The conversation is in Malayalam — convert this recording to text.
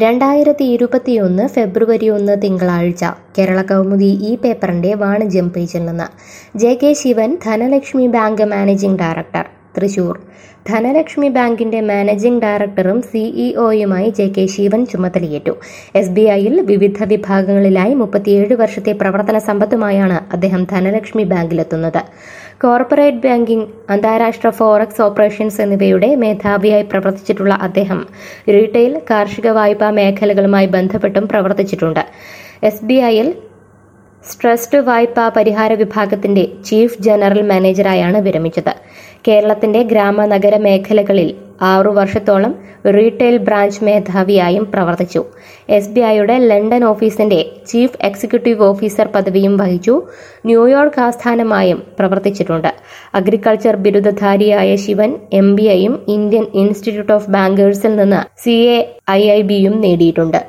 രണ്ടായിരത്തി ഇരുപത്തിയൊന്ന് ഫെബ്രുവരി ഒന്ന് തിങ്കളാഴ്ച കേരള കൗമുദി ഈ പേപ്പറിന്റെ വാണിജ്യം പേജിൽ നിന്ന് J K Sivan Dhanlaxmi bank managing director Thrissur Dhanlaxmi ബാങ്കിന്റെ മാനേജിംഗ് ഡയറക്ടറും സിഇഒയുമായി ജെ കെ ശിവൻ ചുമതലയേറ്റു എസ് ബി ഐയിൽ വിവിധ വിഭാഗങ്ങളിലായി മുപ്പത്തിയേഴ് വർഷത്തെ പ്രവർത്തന സമ്പത്തുമായാണ് അദ്ദേഹം ധനലക്ഷ്മി ബാങ്കിലെത്തുന്നത് കോർപ്പറേറ്റ് ബാങ്കിംഗ് അന്താരാഷ്ട്ര ഫോറക്സ് ഓപ്പറേഷൻസ് എന്നിവയുടെ മേധാവിയായി പ്രവർത്തിച്ചിട്ടുള്ള അദ്ദേഹം റീറ്റെയിൽ കാർഷിക വായ്പാ മേഖലകളുമായി ബന്ധപ്പെട്ടും പ്രവർത്തിച്ചിട്ടുണ്ട് എസ് ബി ഐയിൽ സ്ട്രെസ്ഡ് വായ്പാ പരിഹാര വിഭാഗത്തിന്റെ ചീഫ് ജനറൽ മാനേജറായാണ് വിരമിച്ചത് കേരളത്തിന്റെ ഗ്രാമ നഗര മേഖലകളിൽ ആറു വർഷത്തോളം റീറ്റെയിൽ ബ്രാഞ്ച് മേധാവിയായും പ്രവർത്തിച്ചു എസ് ബി ഐയുടെ ലണ്ടൻ ഓഫീസിന്റെ ചീഫ് എക്സിക്യൂട്ടീവ് ഓഫീസർ പദവിയും വഹിച്ചു ന്യൂയോർക്ക് ആസ്ഥാനമായും പ്രവർത്തിച്ചിട്ടുണ്ട് അഗ്രികൾച്ചർ ബിരുദധാരിയായ ശിവൻ എം ബി ഐയും ഇന്ത്യൻ ഇൻസ്റ്റിറ്റ്യൂട്ട് ഓഫ് ബാങ്കേഴ്സിൽ നിന്ന് സി എ ഐ ഐ ബിയും നേടിയിട്ടുണ്ട്